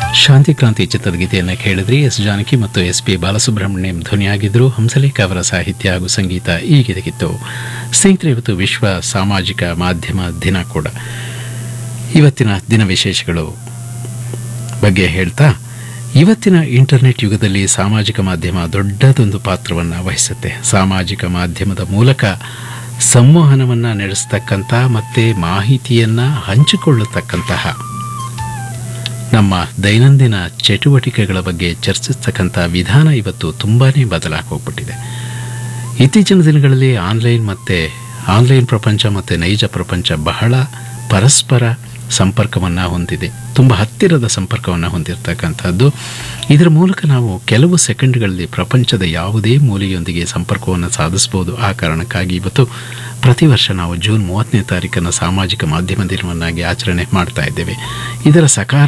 ಶಾಂತಿ ಕ್ರಾಂತಿ ಚಿತ್ರದ ಗೀತೆಯನ್ನು ಕೇಳಿದ್ರಿ ಎಸ್ ಜಾನಕಿ ಮತ್ತು ಎಸ್ ಪಿ ಬಾಲಸುಬ್ರಹ್ಮಣ್ಯಂ ಧ್ವನಿಯಾಗಿದ್ದರು ಹಂಸಲೇಖ ಅವರ ಸಾಹಿತ್ಯ ಹಾಗೂ ಸಂಗೀತ ಈ ಗೀತೆಗಿತ್ತು ಸ್ನೇಹಿತರೆ ಇವತ್ತು ವಿಶ್ವ ಸಾಮಾಜಿಕ ಮಾಧ್ಯಮ ದಿನ ಕೂಡ ಇವತ್ತಿನ ದಿನ ವಿಶೇಷಗಳು ಬಗ್ಗೆ ಹೇಳ್ತಾ ಇವತ್ತಿನ ಇಂಟರ್ನೆಟ್ ಯುಗದಲ್ಲಿ ಸಾಮಾಜಿಕ ಮಾಧ್ಯಮ ದೊಡ್ಡದೊಂದು ಪಾತ್ರವನ್ನು ವಹಿಸುತ್ತೆ ಸಾಮಾಜಿಕ ಮಾಧ್ಯಮದ ಮೂಲಕ ಸಂವಹನವನ್ನು ನಡೆಸ್ತಕ್ಕಂಥ ಮತ್ತು ಮಾಹಿತಿಯನ್ನು ಹಂಚಿಕೊಳ್ಳತಕ್ಕಂತಹ ನಮ್ಮ ದೈನಂದಿನ ಚಟುವಟಿಕೆಗಳ ಬಗ್ಗೆ ಚರ್ಚಿಸ್ತಕ್ಕಂಥ ವಿಧಾನ ಇವತ್ತು ತುಂಬಾ ಬದಲಾಗಿ ಹೋಗ್ಬಿಟ್ಟಿದೆ ಇತ್ತೀಚಿನ ದಿನಗಳಲ್ಲಿ ಆನ್ಲೈನ್ ಮತ್ತು ಆನ್ಲೈನ್ ಪ್ರಪಂಚ ಮತ್ತು ನೈಜ ಪ್ರಪಂಚ ಬಹಳ ಪರಸ್ಪರ ಸಂಪರ್ಕವನ್ನು ಹೊಂದಿದೆ ತುಂಬ ಹತ್ತಿರದ ಸಂಪರ್ಕವನ್ನು ಹೊಂದಿರತಕ್ಕಂಥದ್ದು ಇದರ ಮೂಲಕ ನಾವು ಕೆಲವು ಸೆಕೆಂಡ್ಗಳಲ್ಲಿ ಪ್ರಪಂಚದ ಯಾವುದೇ ಮೂಲೆಯೊಂದಿಗೆ ಸಂಪರ್ಕವನ್ನು ಸಾಧಿಸಬಹುದು ಆ ಕಾರಣಕ್ಕಾಗಿ ಇವತ್ತು ಪ್ರತಿ ವರ್ಷ ನಾವು ಜೂನ್ ಮೂವತ್ತನೇ ತಾರೀಕನ್ನು ಸಾಮಾಜಿಕ ಮಾಧ್ಯಮ ದಿನವನ್ನಾಗಿ ಆಚರಣೆ ಮಾಡ್ತಾ ಇದ್ದೇವೆ ಇದರ ಸಕಾರ